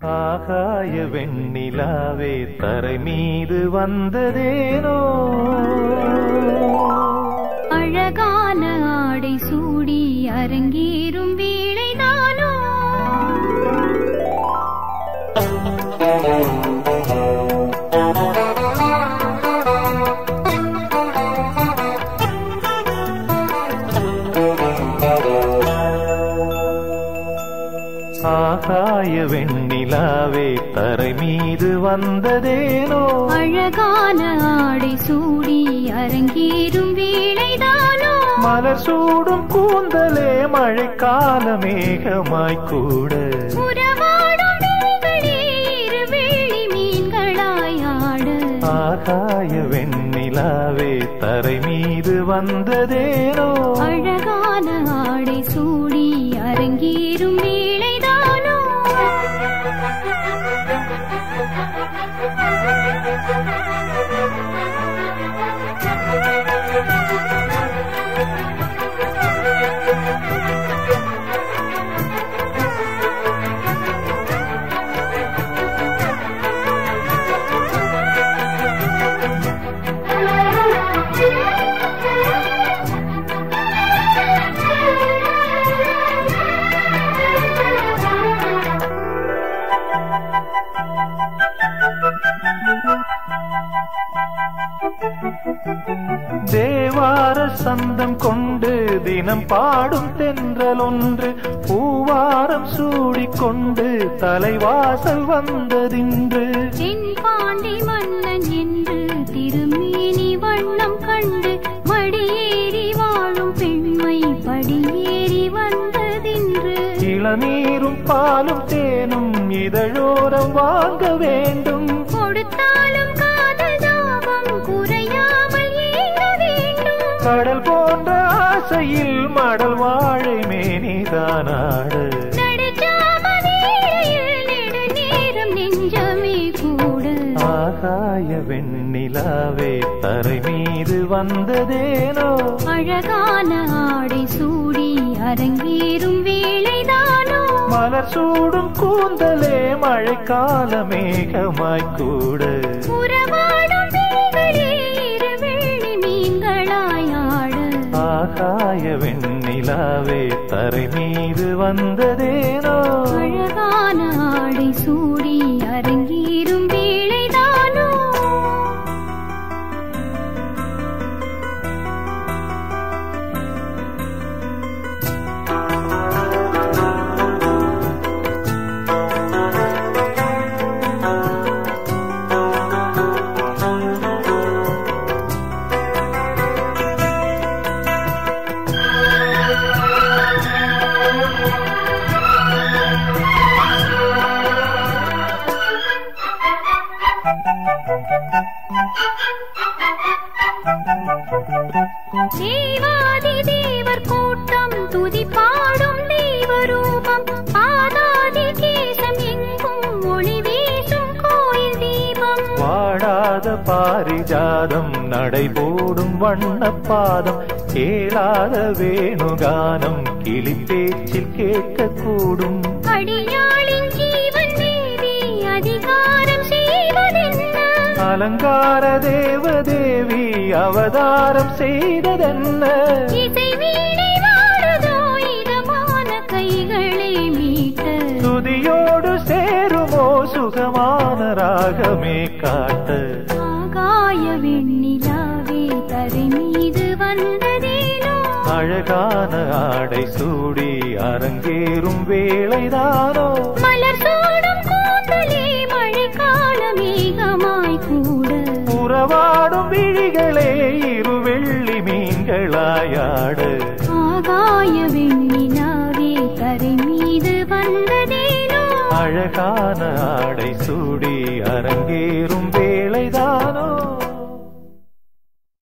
ஆகாய வெண்ணிலாவே தரை மீது வந்ததேனோ அழகான ஆடை சூடி அரங்கேறும் வேளைதானோ ஆகாய வெண்ணிலாவே தரை மீது வந்ததேனோ அழகான ஆடை சூடி அரங்கேறும் வேளைதானோ மலர் சூடும் கூந்தலே மழைக்கால மேகமாய் கூட உறவாடும் விழிகளே இரு வெள்ளி மீன்களாய் ஆட ஆகாய வெண்ணிலாவே தரை மீது வந்ததேனோ அழகான ஆடை சூடி அரங்கேறும் வேளைதானோ தேவார சந்தம் கொண்டு தினம் பாடும் தென்றல் ஒன்று பூவாரம் சூடிக்கொண்டு தலைவாசல் வந்ததின்று தென் பாண்டி மன்னன் என்று திருமேனி வண்ணம் கண்டு மடியேறி வாழும் பெண்மை படியேறி வந்ததின்று இளநீரும் பாலும் தேனும் இதழோரம் வாங்க வேண்டும் கொடுத்தாலும் காதல் தாபம் குறையாமல் ஏங்க வேண்டும் கடல் போன்ற ஆசையில் மடல் வாழை மேனிதானாடு நடுச்சாம வேளையில் நெடுநேரம் நெஞ்சமே கூட ஆகாய வெண்ணிலாவே தரை மீது வந்ததேனோ அழகான ஆடை சூடி அரங்கேறும் வேளைதானோ மலர் சூடும் கூந்தலே மழைக்கால மேகமாய் கூட உறவாடும் விழிகளே இரு வெள்ளி மீன்களாய் ஆட ஆகாய வெண்ணிலாவே தரை மீது வந்ததேனோ அழகான ஆடை சூடி அரங்கேறும் வேளைதானோ தேவாதி தேவர் கூட்டம் துதி பாடும் தெய்வரூபம் ஆதாதி கேசம் எங்கும் ஒளி வீசும் கோயில் தீபம் வாடாத பாரிஜாதம் நடைபோடும் வண்ணப்பாதம் கேளாத வேணுகானம் கிளி பேச்சில் கேட்கக்கூடும் அடியாளின் ஜீவன் தேவி அதிகாரம் செய்வதென்ன அலங்கார தேவதேவி அவதாரம் செய்ததென்ன இசை வீணை வாழுதோ இதமான கைகளை மீட்ட துதியோடு சேருமோ சுகமான ராகமே காட்ட ஆகாய வெண்ணிலாவே தரை மீது வந்ததேனோ அழகான ஆடை சூடி அரங்கேறும் வேளைதானோ மலர் சூடும் கூந்தலே மழைக்கால மேகமாய் கூட உறவாடும் விழிகளே இரு வெள்ளி மீன்களாயாடு ஆகாய வெண்ணிலாவே தரை மீது வந்ததேனோ அழகான ஆடை சூடி அரங்கேறும்